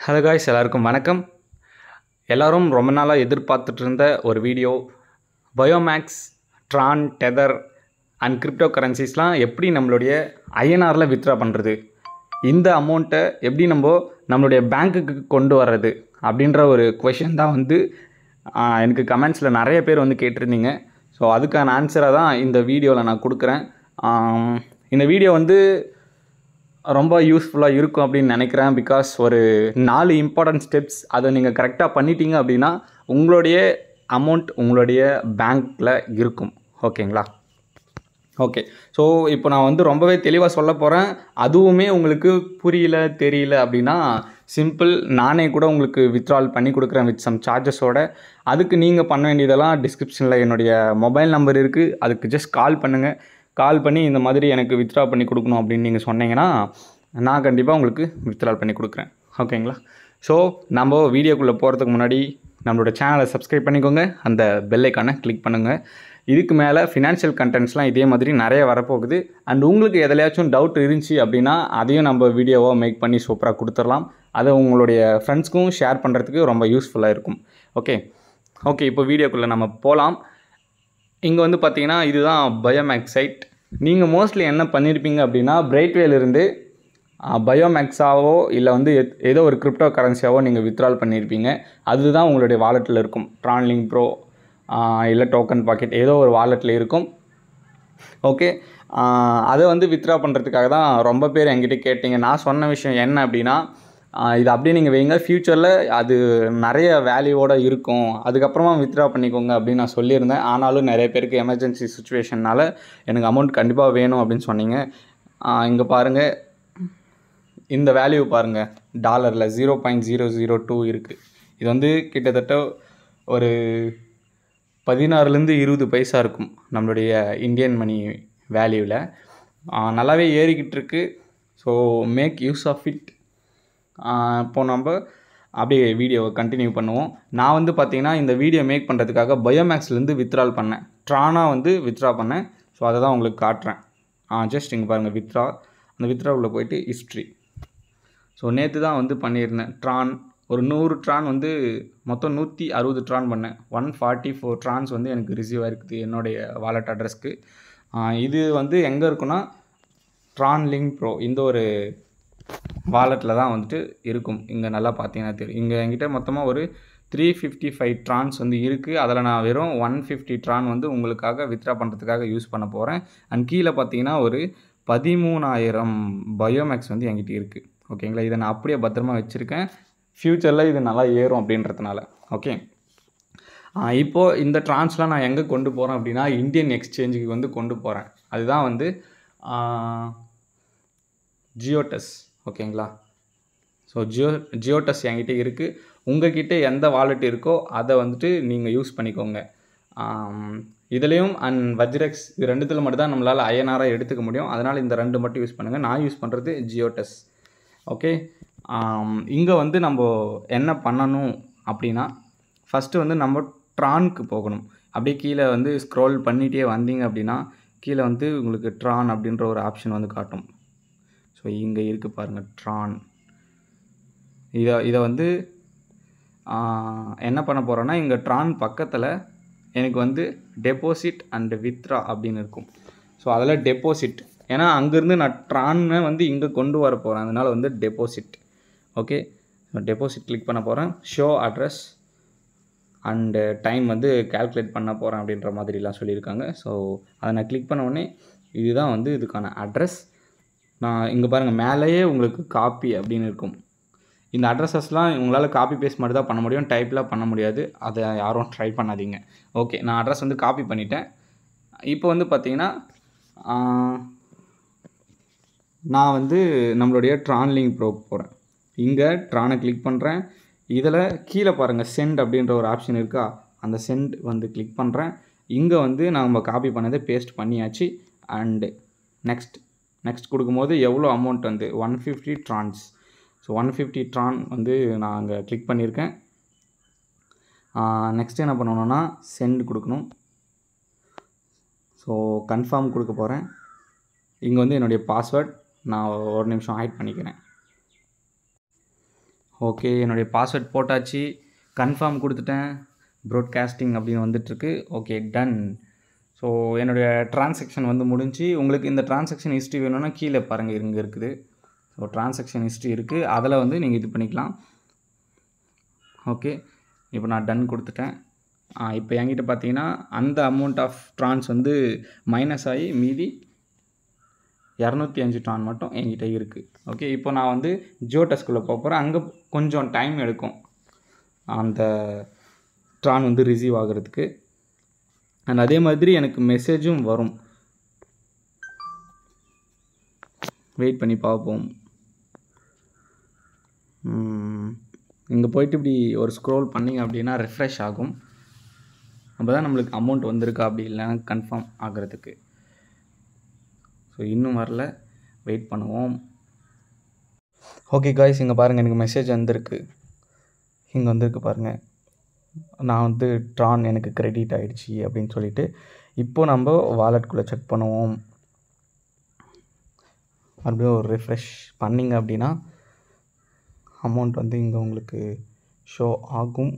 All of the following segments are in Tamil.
ஹலோ காய்ஸ் எல்லாருக்கும் வணக்கம் எல்லாரும் ரொம்ப நாளாக எதிர்பார்த்துட்டு இருந்த ஒரு video Biomax Tron Tether and crypto கரன்சிஸ்லாம் எப்படி நம்மளுடைய ஐஎன்ஆரில் வித்ட்ரா பண்ணுறது இந்த அமௌண்ட்டை எப்படி நம்ம நம்மளுடைய பேங்க்குக்கு கொண்டு வர்றது அப்படின்ற ஒரு கொஷின் தான் வந்து ஆஹ், எனக்கு கமெண்ட்ஸில் நிறைய பேர் வந்து கேட்டிருந்தீங்க ஸோ அதுக்கான ஆன்சரை தான் இந்த வீடியோவில் நான் கொடுக்குறேன் ஆம், இந்த வீடியோ வந்து ரொம்ப யூஸ்ஃபுல்லாக இருக்கும் அப்படின்னு நினைக்கிறேன் பிகாஸ் ஒரு நாலு இம்பார்ட்டன்ட் ஸ்டெப்ஸ் அதை நீங்கள் கரெக்டாக பண்ணிட்டீங்க அப்படின்னா உங்களுடைய அமௌண்ட் உங்களுடைய பேங்க்கில் இருக்கும் ஓகேங்களா ஓகே ஸோ இப்போ நான் வந்து ரொம்பவே தெளிவாக சொல்ல போகிறேன் அதுவுமே உங்களுக்கு புரியல தெரியல அப்படின்னா சிம்பிள் நானே கூட உங்களுக்கு வித்ட்ரால் பண்ணி கொடுக்குறேன் வித் சம் சார்ஜஸோட அதுக்கு நீங்கள் பண்ண வேண்டியதெல்லாம் டிஸ்கிரிப்ஷனில் என்னுடைய மொபைல் நம்பர் இருக்குது அதுக்கு ஜஸ்ட் கால் பண்ணுங்கள் கால் பண்ணி இந்த மாதிரி எனக்கு வித்ட்ரா பண்ணி கொடுக்கணும் அப்படின்னு நீங்கள் சொன்னீங்கன்னா நான் கண்டிப்பாக உங்களுக்கு வித்ட்ரால் பண்ணி கொடுக்குறேன் ஓகேங்களா ஸோ நம்ம வீடியோக்குள்ளே போகிறதுக்கு முன்னாடி நம்மளோட சேனலை சப்ஸ்கிரைப் பண்ணிக்கோங்க அந்த பெல் ஐக்கானை கிளிக் பண்ணுங்கள் இதுக்கு மேலே ஃபினான்ஷியல் கண்டென்ட்ஸ்லாம் இதே மாதிரி நிறைய வரப்போகுது அண்ட் உங்களுக்கு எதுலையாச்சும் டவுட் இருந்துச்சு அப்படின்னா அதையும் நம்ம வீடியோவாக மேக் பண்ணி சூப்பராக கொடுத்துடலாம் அதை உங்களுடைய ஃப்ரெண்ட்ஸ்க்கும் ஷேர் பண்ணுறதுக்கு ரொம்ப யூஸ்ஃபுல்லாக இருக்கும் ஓகே ஓகே இப்போ வீடியோக்குள்ளே நம்ம போகலாம் இங்கே வந்து பார்த்தீங்கன்னா இதுதான் பயோமேக்ஸ் சைட் நீங்கள் மோஸ்ட்லி என்ன பண்ணியிருப்பீங்க அப்படின்னா பிரைட்வேலேருந்து பயோமேக்ஸாவோ இல்லை வந்து எத்- ஏதோ ஒரு கிரிப்டோ கரன்சியாவோ நீங்கள் வித்ட்ரால் பண்ணியிருப்பீங்க அதுதான் உங்களுடைய வாலெட்டில் இருக்கும் ட்ரான்லிங் ப்ரோ இல்லை டோக்கன் பாக்கெட் ஏதோ ஒரு வாலெட்டில் இருக்கும் ஓகே அதை வந்து வித்ட்ரா பண்ணுறதுக்காக தான் ரொம்ப பேர் என்கிட்ட கேட்டீங்க நான் சொன்ன விஷயம் என்ன அப்படின்னா ஆஹ் இது அப்படியே நீங்கள் வைங்க ஃப்யூச்சரில் அது நிறைய வேல்யூவோட இருக்கும் அதுக்கப்புறமா வித்ட்ரா பண்ணிக்கோங்க அப்படின்னு நான் சொல்லியிருந்தேன் ஆனாலும் நிறைய பேருக்கு எமர்ஜென்சி சுச்சுவேஷன்னால எனக்கு அமௌண்ட் கண்டிப்பாக வேணும் அப்படின்னு சொன்னீங்க இங்கே பாருங்கள் இந்த வேல்யூ பாருங்கள் டாலரில் zero point zero zero two இருக்குது இது வந்து கிட்டத்தட்ட ஒரு பதினாறுலேருந்து இருபது பைசா இருக்கும் நம்மளுடைய இந்தியன் மணி வேல்யூவில் நல்லாவே ஏறிக்கிட்டு இருக்கு so make use of it இப்போ நம்ம அப்படியே வீடியோவை கண்டினியூ பண்ணுவோம் நான் வந்து பார்த்தீங்கன்னா இந்த வீடியோ மேக் பண்ணுறதுக்காக பயோமேக்ஸ்லேருந்து வித்ட்ரால் பண்ணேன் ட்ரானா வந்து வித்ட்ரா பண்ணேன் ஸோ அதை தான் உங்களுக்கு காட்டுறேன் ஜஸ்ட் இங்கே பாருங்கள் வித்ட்ரா அந்த வித்ட்ராவில் போயிட்டு ஹிஸ்ட்ரி ஸோ நேற்று தான் வந்து பண்ணியிருந்தேன் ட்ரான் ஒரு நூறு ட்ரான் வந்து மொத்தம் நூற்றி அறுபது ட்ரான் பண்ணேன் ஒன் ஃபார்ட்டி ஃபோர் ட்ரான்ஸ் வந்து எனக்கு ரிசீவ் ஆயிருக்குது என்னுடைய வாலெட் அட்ரஸ்க்கு இது வந்து எங்கே இருக்குன்னா ட்ரான் லிங்க் ப்ரோ இந்த ஒரு வாலெட்டில் தான் வந்துட்டு இருக்கும் இங்கே நல்லா பார்த்தீங்கன்னா தெரியும் இங்கே என்கிட்ட மொத்தமாக ஒரு த்ரீ ஃபிஃப்டி ஃபைவ் ட்ரான்ஸ் வந்து இருக்குது அதில் நான் வெறும் ஒன் ஃபிஃப்டி ட்ரான் வந்து உங்களுக்காக வித்ட்ரா பண்ணுறதுக்காக யூஸ் பண்ண போகிறேன் அண்ட் கீழே பார்த்தீங்கன்னா ஒரு பதிமூணாயிரம் பயோமேக்ஸ் வந்து என்கிட்ட இருக்குது ஓகேங்களா இதை நான் அப்படியே பத்திரமா வச்சுருக்கேன் ஃப்யூச்சரில் இது நல்லா ஏறும் அப்படின்றதுனால ஓகே இப்போது இந்த ட்ரான்ஸ்லாம் நான் எங்கே கொண்டு போகிறேன் அப்படின்னா இந்தியன் எக்ஸ்சேஞ்சுக்கு வந்து கொண்டு போகிறேன் அதுதான் வந்து ஜியோடெஸ் ஓகேங்களா ஸோ ஜியோ ஜியோடெஸ் என்கிட்ட இருக்குது உங்ககிட்ட எந்த வாலெட் இருக்கோ அதை வந்துட்டு நீங்கள் யூஸ் பண்ணிக்கோங்க ஆம், இதுலேயும் அண்ட் வஜ்ரெக்ஸ் இது ரெண்டுத்தில் மட்டும் தான் நம்மளால் ஐஎன்ஆராக எடுத்துக்க முடியும் அதனால் இந்த ரெண்டு மட்டும் யூஸ் பண்ணுங்கள் நான் யூஸ் பண்ணுறது ஜியோடெஸ் ஓகே இங்கே வந்து நம்ம என்ன பண்ணணும் அப்படின்னா ஃபஸ்ட்டு வந்து நம்ம ட்ரானுக்கு போகணும் அப்படியே கீழே வந்து ஸ்க்ரோல் பண்ணிகிட்டே வந்தீங்க அப்படின்னா கீழே வந்து உங்களுக்கு ட்ரான் அப்படின்ற ஒரு ஆப்ஷன் வந்து காட்டும் ஸோ இங்கே இருக்குது பாருங்கள் ட்ரான் இதை இதை வந்து ஆஹ், என்ன பண்ண போகிறேன்னா இங்கே ட்ரான் பக்கத்தில் எனக்கு வந்து டெபாசிட் அண்ட் வித்ரா அப்படின்னு இருக்கும் ஸோ அதில் டெபாசிட் ஏன்னா அங்கேருந்து நான் ட்ரானை வந்து இங்கே கொண்டு வர போகிறேன் அதனால் வந்து டெபாசிட் ஓகே டெபாசிட் கிளிக் பண்ண போகிறேன் ஷோ அட்ரஸ் அண்டு டைம் வந்து கால்குலேட் பண்ண போகிறேன் அப்படின்ற மாதிரிலாம் சொல்லியிருக்காங்க ஸோ அதை நான் கிளிக் பண்ண உடனே இதுதான் வந்து இதுக்கான அட்ரஸ் நான் இங்கே பாருங்கள் மேலேயே உங்களுக்கு காப்பி அப்படின்னு இருக்கும் இந்த அட்ரஸஸ்லாம் உங்களால் காப்பி பேஸ்ட் மட்டும் தான் பண்ண முடியும் டைப்லாம் பண்ண முடியாது அதை யாரும் ட்ரை பண்ணாதீங்க ஓகே நான் அட்ரஸ் வந்து காப்பி பண்ணிட்டேன் இப்போ வந்து பார்த்தீங்கன்னா ஆஹ், நான் வந்து நம்மளுடைய ட்ரான்லிங் ப்ரோ போகிறேன் இங்கே ட்ரானை கிளிக் பண்ணுறேன் இதில் கீழே பாருங்கள் சென்ட் அப்படின்ற ஒரு ஆப்ஷன் இருக்கா அந்த சென்ட் வந்து கிளிக் பண்ணுறேன் இங்கே வந்து நம்ம காப்பி பண்ணதை பேஸ்ட் பண்ணியாச்சு அண்டு நெக்ஸ்ட் நெக்ஸ்ட் கொடுக்கும்போது எவ்வளோ அமௌண்ட் வந்து one fifty trons so one fifty Tron வந்து நான் அங்கே கிளிக் பண்ணியிருக்கேன் நெக்ஸ்ட் என்ன பண்ணணும்னா சென்ட் கொடுக்கணும் ஸோ கன்ஃபார்ம் கொடுக்க போகிறேன் இங்கே வந்து என்னுடைய பாஸ்வேர்ட் நான் ஒரு நிமிஷம் ஹைட் பண்ணிக்கிறேன் ஓகே என்னுடைய பாஸ்வேர்ட் போட்டாச்சு கன்ஃபார்ம் கொடுத்துட்டேன் ப்ராட்காஸ்டிங் அப்படின்னு வந்துட்டுருக்கு ஓகே டன் ஸோ என்னுடைய டிரான்சாக்ஷன் வந்து முடிஞ்சு உங்களுக்கு இந்த டிரான்சாக்ஷன் ஹிஸ்ட்ரி வேணும்னா கீழே பாருங்கள் இங்கே இருக்குது ஸோ டிரான்சாக்ஷன் ஹிஸ்ட்ரி இருக்குது அதில் வந்து நீங்கள் இது பண்ணிக்கலாம் ஓகே இப்போ நான் டன் கொடுத்துட்டேன் இப்போ என்கிட்ட பார்த்தீங்கன்னா அந்த அமௌண்ட் ஆஃப் ட்ரான்ஸ் வந்து மைனஸ் ஆகி மீதி இரநூத்தி அஞ்சு ட்ரான் மட்டும் என்கிட்ட இருக்குது ஓகே இப்போ நான் வந்து ஜியோடெஸ்குள்ளே போக போகிறேன் அங்கே கொஞ்சம் டைம் எடுக்கும் அந்த ட்ரான் வந்து ரிசீவ் ஆகிறதுக்கு அண்ட் அதே மாதிரி எனக்கு மெசேஜும் வரும் வெயிட் பண்ணி பார்ப்போம் இங்கே போயிட்டு இப்படி ஒரு ஸ்க்ரோல் பண்ணிங்க அப்படின்னா ரெஃப்ரெஷ் ஆகும் அப்போ தான் நம்மளுக்கு அமௌண்ட் வந்திருக்கா அப்படி இல்லைன்னா கன்ஃபார்ம் ஆகிறதுக்கு ஸோ இன்னும் வரல வெயிட் பண்ணுவோம் ஓகே காய்ஸ் இங்கே பாருங்கள் எனக்கு மெசேஜ் வந்திருக்கு இங்கே வந்திருக்கு பாருங்கள் நான் வந்து ட்ரான் எனக்கு கிரெடிட் ஆகிடுச்சி அப்படின்னு சொல்லிட்டு இப்போது நம்ம வாலெட்குள்ளே செக் பண்ணுவோம் மறுபடியும் ஒரு ரிஃப்ரெஷ் பண்ணிங்க அப்படின்னா அமௌண்ட் வந்து இங்கே உங்களுக்கு ஷோ ஆகும்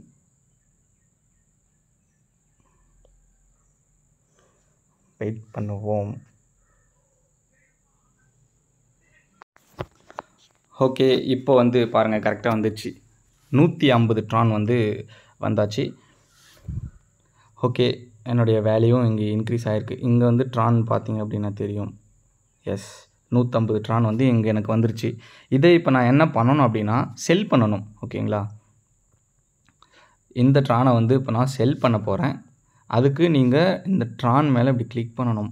வெயிட் பண்ணுவோம் ஓகே இப்போ வந்து பாருங்கள் கரெக்டாக வந்துச்சு நூற்றி ஐம்பது ட்ரான் வந்து வந்தாச்சு ஓகே என்னுடைய வேல்யூவும் இங்கே இன்க்ரீஸ் ஆகிருக்கு இங்கே வந்து ட்ரான் பார்த்தீங்க அப்படின்னா தெரியும் எஸ் நூற்றம்பது ட்ரான் வந்து இங்கே எனக்கு வந்துருச்சு இதை இப்போ நான் என்ன பண்ணணும் அப்படின்னா செல் பண்ணணும் ஓகேங்களா இந்த ட்ரானை வந்து இப்போ நான் செல் பண்ண போகிறேன் அதுக்கு நீங்கள் இந்த ட்ரான் மேலே இப்படி கிளிக் பண்ணணும்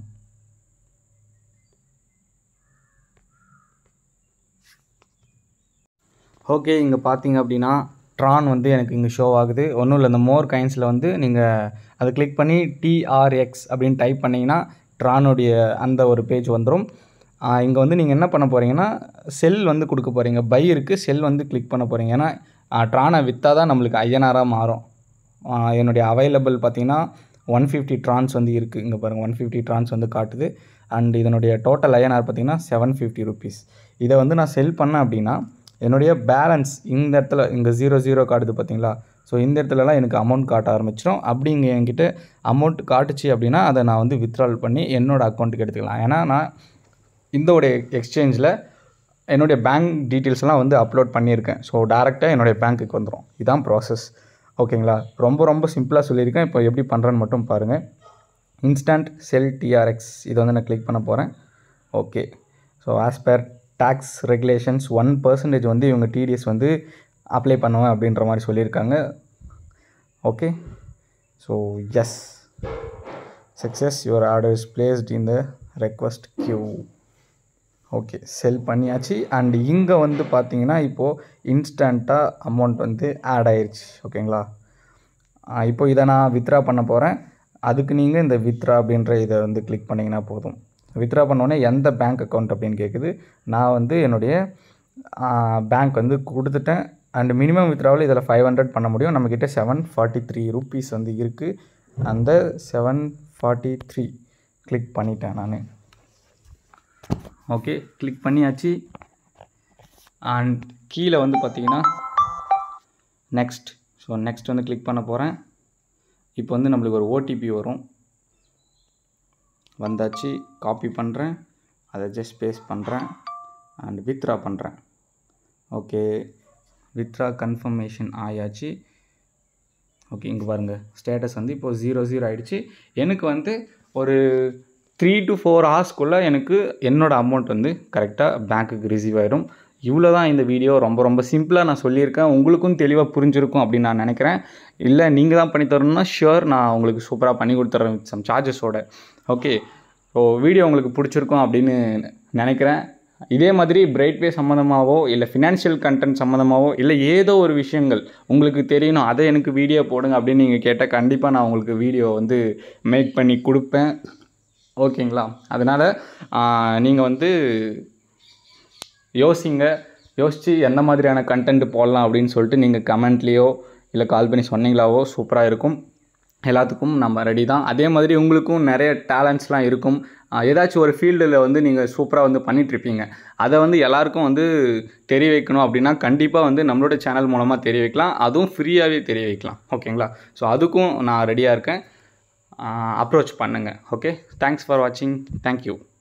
ஓகே இங்கே பார்த்தீங்க அப்படின்னா ட்ரான் வந்து எனக்கு இங்கே ஷோ ஆகுது ஒன்றும் இல்லை இந்த மோர் கைன்ஸில் வந்து நீங்கள் அதை கிளிக் பண்ணி டிஆர்எக்ஸ் அப்படின்னு டைப் பண்ணிங்கன்னா ட்ரானுடைய அந்த ஒரு பேஜ் வந்துடும் இங்கே வந்து நீங்கள் என்ன பண்ண போகிறீங்கன்னா செல் வந்து கொடுக்க போகிறீங்க பை இருக்குது செல் வந்து கிளிக் பண்ண போகிறீங்க ஏன்னா ட்ரானை விற்றா தான் நம்மளுக்கு ஐஎன்ஆராக மாறும் என்னுடைய அவைலபிள் பார்த்தீங்கன்னா ஒன் ஃபிஃப்டி ட்ரான்ஸ் வந்து இருக்குது இங்கே பாருங்கள் ஒன் ஃபிஃப்டி ட்ரான்ஸ் வந்து காட்டுது அண்ட் இதனுடைய டோட்டல் ஐஎன்ஆர் பார்த்தீங்கன்னா செவன் ஃபிஃப்டி ருபீஸ் இதை வந்து நான் செல் பண்ணேன் அப்படின்னா என்னுடைய பேலன்ஸ் இந்த இடத்துல இங்கே ஜீரோ ஜீரோ காட்டுது பார்த்தீங்களா ஸோ இந்த இடத்துலலாம் எனக்கு அமௌண்ட் காட்ட ஆரம்பிச்சிடும் அப்படி இங்கே என்கிட்ட அமௌண்ட் காட்டுச்சு அப்படின்னா அதை நான் வந்து வித்ட்ரால் பண்ணி என்னோடய அக்கௌண்ட்டுக்கு எடுத்துக்கலாம் ஏன்னா நான் இந்த ஒரு எக்ஸ்சேஞ்சில் என்னுடைய பேங்க் டீட்டெயில்ஸ்லாம் வந்து அப்லோட் பண்ணியிருக்கேன் ஸோ டேரெக்டாக என்னுடைய பேங்க்குக்கு வந்துடும் இதுதான் ப்ராசஸ் ஓகேங்களா ரொம்ப ரொம்ப சிம்பிளாக சொல்லியிருக்கேன் இப்போ எப்படி பண்ணுறேன்னு மட்டும் பாருங்கள் இன்ஸ்டன்ட் செல் டிஆர்எக்ஸ் இதை வந்து நான் கிளிக் பண்ண போகிறேன் okay so as per tax regulations one percentage வந்து இவங்க டிடிஎஸ் வந்து அப்ளை பண்ணுவேன் அப்படின்ற மாதிரி சொல்லியிருக்காங்க okay so yes success your order is placed in the request queue okay sell பண்ணியாச்சு அண்ட் இங்கே வந்து பார்த்தீங்கன்னா இப்போது இன்ஸ்டண்ட்டாக அமௌண்ட் வந்து ஆட் ஆயிடுச்சு ஓகேங்களா இப்போ இதை நான் வித்ரா பண்ண போகிறேன் அதுக்கு நீங்கள் இந்த வித்ரா அப்படின்ற இதை வந்து கிளிக் பண்ணிங்கன்னா போதும் வித்ரா பண்ணோடனே எந்த பேங்க் அக்கௌண்ட் அப்படின்னு கேட்குது நான் வந்து என்னுடைய பேங்க் வந்து கொடுத்துட்டேன் அண்ட் மினிமம் வித்ராவில் இதில் ஃபைவ் ஹண்ட்ரட் பண்ண முடியும் நம்மக்கிட்ட செவன் ஃபார்ட்டி த்ரீ ருப்பீஸ் வந்து இருக்குது அந்த செவன் ஃபார்ட்டி த்ரீ கிளிக் பண்ணிட்டேன் நான் ஓகே கிளிக் பண்ணியாச்சு அண்ட் கீழே வந்து பார்த்தீங்கன்னா நெக்ஸ்ட் ஸோ நெக்ஸ்ட் வந்து கிளிக் பண்ண போகிறேன் இப்போ வந்து நம்மளுக்கு ஒரு ஓடிபி வரும் வந்தாச்சு காப்பி பண்ணுறேன் அதை ஜஸ்ட் பேஸ்ட் பண்ணுறேன் அண்ட் வித்ரா பண்ணுறேன் ஓகே வித்ரா கன்ஃபர்மேஷன் ஆயாச்சு ஓகே இங்கே பாருங்கள் ஸ்டேட்டஸ் வந்து இப்போது ஜீரோ ஜீரோ ஆகிடுச்சு எனக்கு வந்து ஒரு த்ரீ டு ஃபோர் ஹவர்ஸ்க்குள்ளே எனக்கு என்னோடய அமௌண்ட் வந்து கரெக்டாக பேங்க்குக்கு ரிசீவ் ஆகிடும் இவ்வளோ தான் இந்த வீடியோ ரொம்ப ரொம்ப சிம்பிளாக நான் சொல்லியிருக்கேன் உங்களுக்கும் தெளிவாக புரிஞ்சிருக்கும் அப்படின்னு நான் நினைக்கிறேன் இல்லை நீங்கள் தான் பண்ணி தரணும்னா ஷுர் நான் உங்களுக்கு சூப்பராக பண்ணி கொடுத்துட்றேன் வித் சம் சார்ஜஸோட ஓகே ஸோ வீடியோ உங்களுக்கு பிடிச்சிருக்கும் அப்படின்னு நினைக்கிறேன் இதே மாதிரி பிரைட்வே சம்மந்தமாகவோ இல்லை ஃபினான்ஷியல் கண்டென்ட் சம்மந்தமாகவோ இல்லை ஏதோ ஒரு விஷயங்கள் உங்களுக்கு தெரியணும் அதை எனக்கு வீடியோ போடுங்க அப்படின்னு நீங்கள் கேட்டால் கண்டிப்பாக நான் உங்களுக்கு வீடியோ வந்து மேக் பண்ணி கொடுப்பேன் ஓகேங்களா அதனால் நீங்கள் வந்து யோசிங்க யோசித்து எந்த மாதிரியான கண்டென்ட் போடலாம் அப்படின்னு சொல்லிட்டு நீங்கள் கமெண்ட்லேயோ இல்லை கால் பண்ணி சொன்னீங்களாவோ சூப்பராக இருக்கும் எல்லாத்துக்கும் நம்ம ரெடி தான் அதே மாதிரி உங்களுக்கும் நிறைய டேலண்ட்ஸ்லாம் இருக்கும் ஆஹ் ஏதாச்சும் ஒரு ஃபீல்டில் வந்து நீங்கள் சூப்பராக வந்து பண்ணிகிட்ருப்பீங்க அதை வந்து எல்லாருக்கும் வந்து தெரிய வைக்கணும் அப்படின்னா கண்டிப்பாக வந்து நம்மளோட சேனல் மூலமாக தெரிய வைக்கலாம் அதுவும் ஃப்ரீயாகவே தெரிய வைக்கலாம் ஓகேங்களா ஸோ அதுக்கும் நான் ரெடியாக இருக்கேன் அப்ரோச் பண்ணுங்கள் ஓகே தேங்க்ஸ் ஃபார் வாட்சிங் தேங்க்யூ